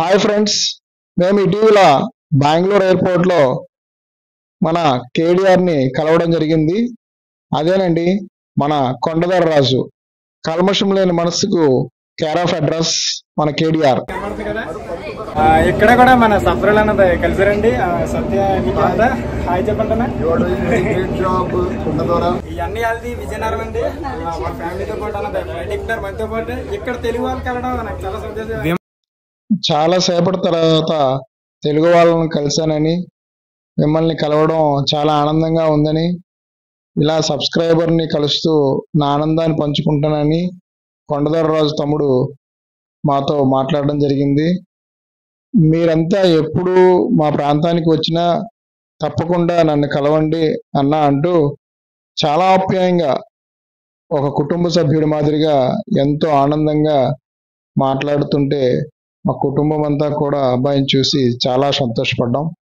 hi friends మేము ఇటీవల బెంగళూరు ఎయిర్పోర్ట్లో మన కేడిఆర్ని కలవడం జరిగింది అదేనండి మన కొండదర రాజు కల్మషం లేని మనసుకు కేర్ ఆఫ్ అడ్రస్ మన కేడిఆర్ కనబడుతుంది కదా ఆ, ఇక్కడ కూడా మన సఫరులు అన్నది కలిసారండి ఆ, సత్య నికేత హాయ్ చెప్పండి అన్న గ్రేట్ జాబ్ కుండదోర ఇవన్నీ అది విజయనగరం అండి ఆ, వాళ్ళ ఫ్యామిలీతో పాటు అన్నది బయటికి మనతో పాటు ఇక్కడ తెలుగు వాళ్ళు కలవడం నాకు చాలా సంతోషం చాలా సేపటి తర్వాత తెలుగు వాళ్ళని కలిశానని మిమ్మల్ని కలవడం చాలా ఆనందంగా ఉందని ఇలా సబ్స్క్రైబర్ని కలుస్తూ నా ఆనందాన్ని పంచుకుంటానని కొండదర రాజు తమ్ముడు మాతో మాట్లాడడం జరిగింది మీరంతా ఎప్పుడు మా ప్రాంతానికి వచ్చినా తప్పకుండా నన్ను కలవండి అన్న అంటూ చాలా ఆప్యాయంగా ఒక కుటుంబ సభ్యుడి మాదిరిగా ఎంతో ఆనందంగా మాట్లాడుతుంటే మా కుటుంబం అంతా కూడా అబ్బాయిని చూసి చాలా సంతోషపడ్డాం